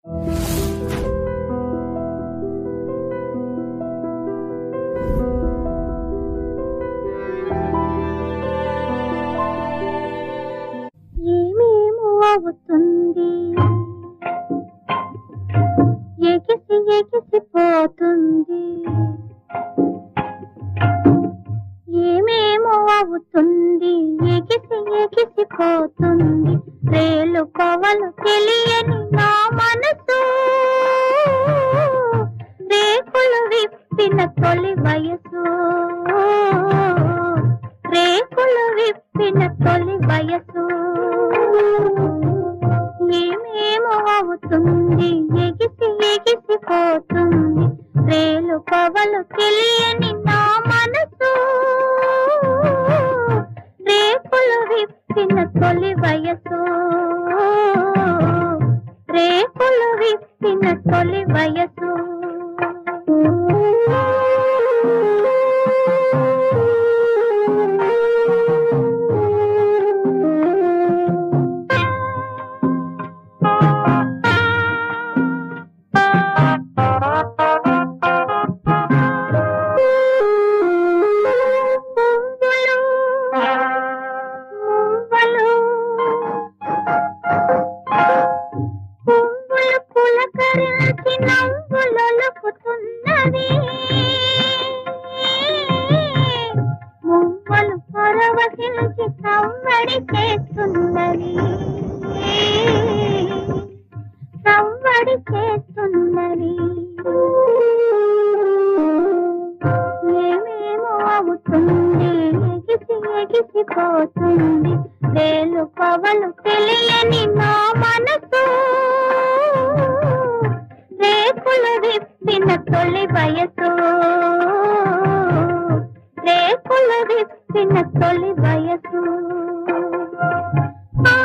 ఏమేమో అవుతుంది ఎగిసి ఎగిసిపోతుంది ఏమేమో అవుతుంది ఎగిసి ఎగిసిపోతుంది రేలు పవలు తెలియని నా మనసు రేకులు విప్పిన తొలి వయసు రేకులు విప్పిన తొలి వయసు ఏమేమో అవుతుంది ఎగిసి ఎగిసిపోతుంది రేలు పవలు తెలియని నా మనసు రేకులు విప్పిన తొలి వయసు రేకులు విప్పిన తొలి వయసు పువ్వులు మువ్వలు పువ్వులు పులకరించి నవ్వులొలుకుతున్నవి మువ్వలు పరవశించి సవ్వడి చేస్తున్నవి సవ్వడి చేస్తున్నవి ఏమేమో అవుతుంది ఎగిసి ఎగిసిపోతుంది వేలు పవలు తెలియని నా మనసు రేకులు విప్పిన తొలి వయసు రేకులు విప్పిన తొలి వయసు ఆ,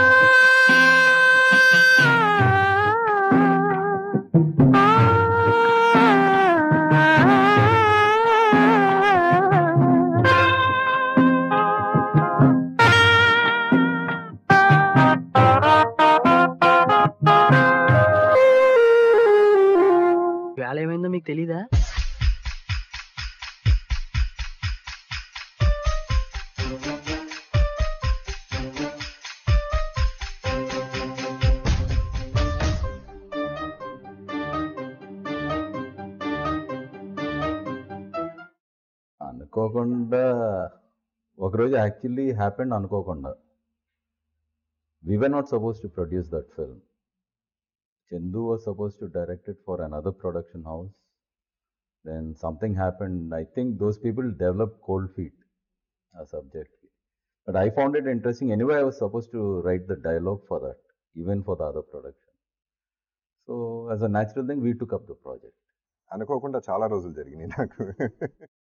ఆ, వేళ ఏమైందో మీకు తెలీదా అనుకోకుండా ఒకరోజు యాక్చువల్లీ హ్యాపెండ్ అనుకోకుండా we were not supposed to produce that film Chandu was supposed to direct it for another production house then something happened I think those people develop cold feet ఆ సబ్జెక్ట్కి but I found it interesting anyway I was supposed to write the dialogue for that even for the other production so as a natural thing we took up the project అనుకోకుండా చాలా రోజులు జరిగినాయి నాకు